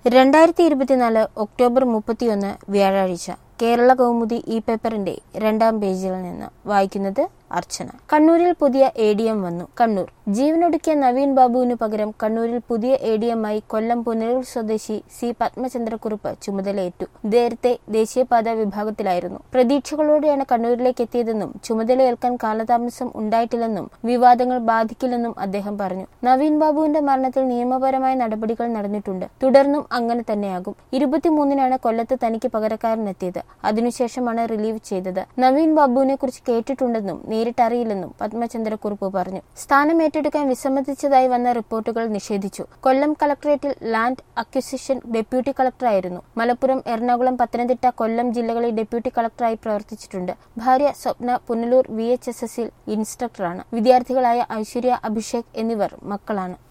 രണ്ടായിരത്തി ഇരുപത്തിനാല് ഒക്ടോബർ മുപ്പത്തിയൊന്ന് വ്യാഴാഴ്ച കേരള കൗമുദി ഈ പേപ്പറിന്റെ രണ്ടാം പേജിൽ നിന്ന് വായിക്കുന്നത് അർച്ചന കണ്ണൂരിൽ പുതിയ എ ഡി എം വന്നു കണ്ണൂർ ജീവനൊടുക്കിയ നവീൻ ബാബുവിനു പകരം കണ്ണൂരിൽ പുതിയ എ ഡി എം ആയി കൊല്ലം പുനലൂർ സ്വദേശി സി പത്മചന്ദ്രക്കുറുപ്പ് ചുമതലയേറ്റു നേരത്തെ ദേശീയപാത വിഭാഗത്തിലായിരുന്നു പ്രതീക്ഷകളോടെയാണ് കണ്ണൂരിലേക്ക് എത്തിയതെന്നും ചുമതലയേൽക്കാൻ കാലതാമസം ഉണ്ടായിട്ടില്ലെന്നും വിവാദങ്ങൾ ബാധിക്കില്ലെന്നും അദ്ദേഹം പറഞ്ഞു നവീൻ ബാബുവിന്റെ മരണത്തിൽ നിയമപരമായ നടപടികൾ നടന്നിട്ടുണ്ട് തുടർന്നും അങ്ങനെ തന്നെയാകും ഇരുപത്തിമൂന്നിനാണ് കൊല്ലത്ത് തനിക്ക് പകരക്കാരനെത്തിയത് അതിനുശേഷമാണ് റിലീവ് ചെയ്തത് നവീൻ ബാബുവിനെ കുറിച്ച് കേട്ടിട്ടുണ്ടെന്നും നേരിട്ടറിയില്ലെന്നും പത്മചന്ദ്രക്കുറുപ്പ് പറഞ്ഞു സ്ഥാനം ഏറ്റെടുക്കാൻ വിസമ്മതിച്ചതായി വന്ന റിപ്പോർട്ടുകൾ നിഷേധിച്ചു കൊല്ലം കളക്ടറേറ്റിൽ ലാൻഡ് അക്വിസിഷൻ ഡെപ്യൂട്ടി കളക്ടറായിരുന്നു മലപ്പുറം എറണാകുളം പത്തനംതിട്ട കൊല്ലം ജില്ലകളിൽ ഡെപ്യൂട്ടി കളക്ടറായി പ്രവർത്തിച്ചിട്ടുണ്ട് ഭാര്യ Swapna Punalur V H S എസിൽ ഇൻസ്ട്രക്ടറാണ് വിദ്യാർത്ഥികളായ ഐശ്വര്യ അഭിഷേക് എന്നിവർ മക്കളാണ്